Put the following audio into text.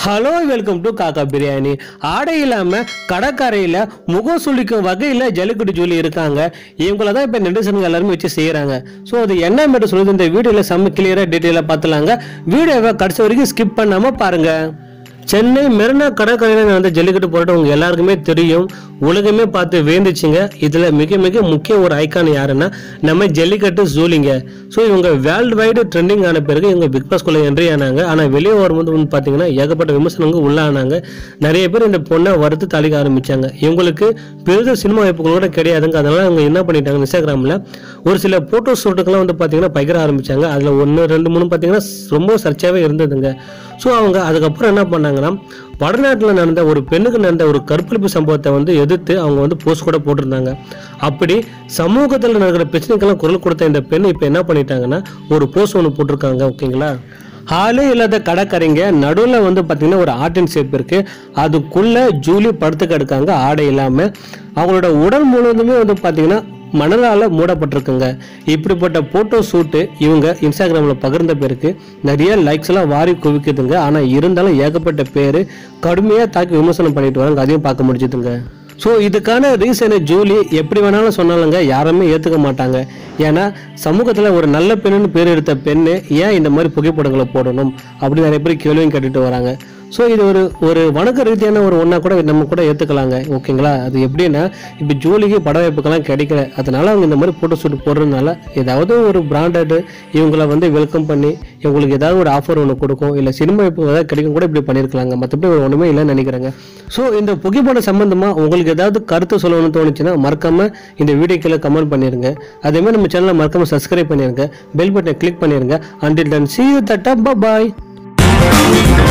hello welcome to காக்கா பிரியாணி ஆடை இல்லாம கடற்கரையில முகம் சுளிக்கும் வகையில ஜல்லிக்கட்டு ஜூலி இருக்காங்க இவங்கள தான் இப்ப நெட்டிசன்கள் எல்லாருமே வச்சு செய்யறாங்க ஸோ அது என்ன மட்டும் சொல்லுது இந்த வீடியோல செம்ம கிளியரா டீட்டெயிலா பார்த்துலாங்க வீடியோவை கடைசி வரைக்கும் ஸ்கிப் பண்ணாம பாருங்க சென்னை மெரினா கடற்கரையில் நடந்த ஜல்லிக்கட்டு போராட்டம் உங்க எல்லாருக்குமே தெரியும் உலகமே பார்த்து வேந்துச்சுங்க இதுல மிக மிக முக்கிய ஒரு ஐக்கான் யாருன்னா நம்ம ஜல்லிக்கட்டு ஜூலிங்க ஸோ இவங்க வேர்ல்டு வைடு ட்ரெண்டிங் ஆன பிறகு இவங்க பிக் பாஸ்குள்ள என்ட்ரி ஆனாங்க ஆனா வெளியே வரும்போது வந்து பார்த்தீங்கன்னா ஏகப்பட்ட விமர்சனங்கள் உள்ளானாங்க நிறைய பேர் இந்த பொண்ணை வறுத்து தளிக்க ஆரம்பிச்சாங்க இவங்களுக்கு பெரிதும் சினிமா வாய்ப்புகள் கூட கிடையாதுங்க அதனால அவங்க என்ன பண்ணிட்டாங்க இன்ஸ்டாகிராமில் ஒரு சில போட்டோ ஷூட்டுக்கெல்லாம் வந்து பார்த்தீங்கன்னா பகிர ஆரம்பிச்சாங்க அதில் ஒன்று ரெண்டு மூணு பார்த்தீங்கன்னா ரொம்ப சர்ச்சையாகவே இருந்ததுங்க ஸோ அவங்க அதுக்கப்புறம் என்ன பண்ணாங்கன்னா வடநாட்டில் நடந்த ஒரு பெண்ணுக்கு நடந்த ஒரு கற்பழிப்பு சம்பவத்தை வந்து எதிர்த்து அவங்க வந்து போஸ்ட் கூட போட்டிருந்தாங்க அப்படி சமூகத்தில் நடக்கிற பிரச்சனைக்கெல்லாம் குரல் கொடுத்த இந்த பெண் இப்போ என்ன பண்ணிட்டாங்கன்னா ஒரு போஸ்ட் ஒன்று போட்டிருக்காங்க ஓகேங்களா ஆளே இல்லாத கடற்கரைங்க நடுவில் வந்து பார்த்தீங்கன்னா ஒரு ஆர்டின் ஷேப் இருக்கு அதுக்குள்ள ஜூலி படுத்து கிடக்காங்க ஆடை இல்லாமல் அவங்களோட உடல் முழுவதுமே வந்து பார்த்தீங்கன்னா மணலால் மூடப்பட்டிருக்குங்க இப்படிப்பட்ட ஃபோட்டோ ஷூட்டு இவங்க இன்ஸ்டாகிராமில் பகிர்ந்த பேருக்கு நிறைய லைக்ஸ் எல்லாம் வாரி குவிக்குதுங்க ஆனால் இருந்தாலும் ஏகப்பட்ட பேர் கடுமையாக தாக்கி விமர்சனம் பண்ணிட்டு வராங்க அதையும் பார்க்க முடிஞ்சுதுங்க ஸோ இதுக்கான ரீசனை ஜூலி எப்படி வேணாலும் சொன்னாலுங்க யாருமே ஏற்றுக்க மாட்டாங்க ஏன்னா சமூகத்தில் ஒரு நல்ல பெண்ணுன்னு பேர் எடுத்த பெண்ணு ஏன் இந்த மாதிரி புகைப்படங்களை போடணும் அப்படி நிறைய பேர் கேள்வியும் கேட்டுட்டு வராங்க ஸோ இது ஒரு ஒரு வணக்க ரீதியான ஒரு ஒன்றா கூட நம்ம கூட ஏற்றுக்கலாங்க ஓகேங்களா அது எப்படின்னா இப்போ ஜூலிக்கு பட வாய்ப்புக்கெல்லாம் கிடைக்கல அதனால அவங்க இந்த மாதிரி ஃபோட்டோ ஷூட் போடுறதுனால ஏதாவது ஒரு பிராண்டடு இவங்கள வந்து வெல்கம் பண்ணி இவங்களுக்கு ஏதாவது ஒரு ஆஃபர் ஒன்று கொடுக்கும் இல்லை சினிமா வாய்ப்பு ஏதாவது கிடைக்கும் கூட இப்படி பண்ணியிருக்கலாங்க மற்றபடி ஒரு ஒன்றுமே இல்லைன்னு நினைக்கிறேங்க ஸோ இந்த புகைப்படம் சம்மந்தமாக உங்களுக்கு ஏதாவது கருத்து சொல்லணும்னு தோணுச்சுன்னா மறக்காம இந்த வீடியோ கீழே கமெண்ட் பண்ணிருங்க அதே மாதிரி நம்ம சேனலை மறக்காம சப்ஸ்கிரைப் பண்ணிருங்க பெல் பட்டனை கிளிக் பண்ணிருங்க அண்டில் டன் சி யூ தட்டா பாய்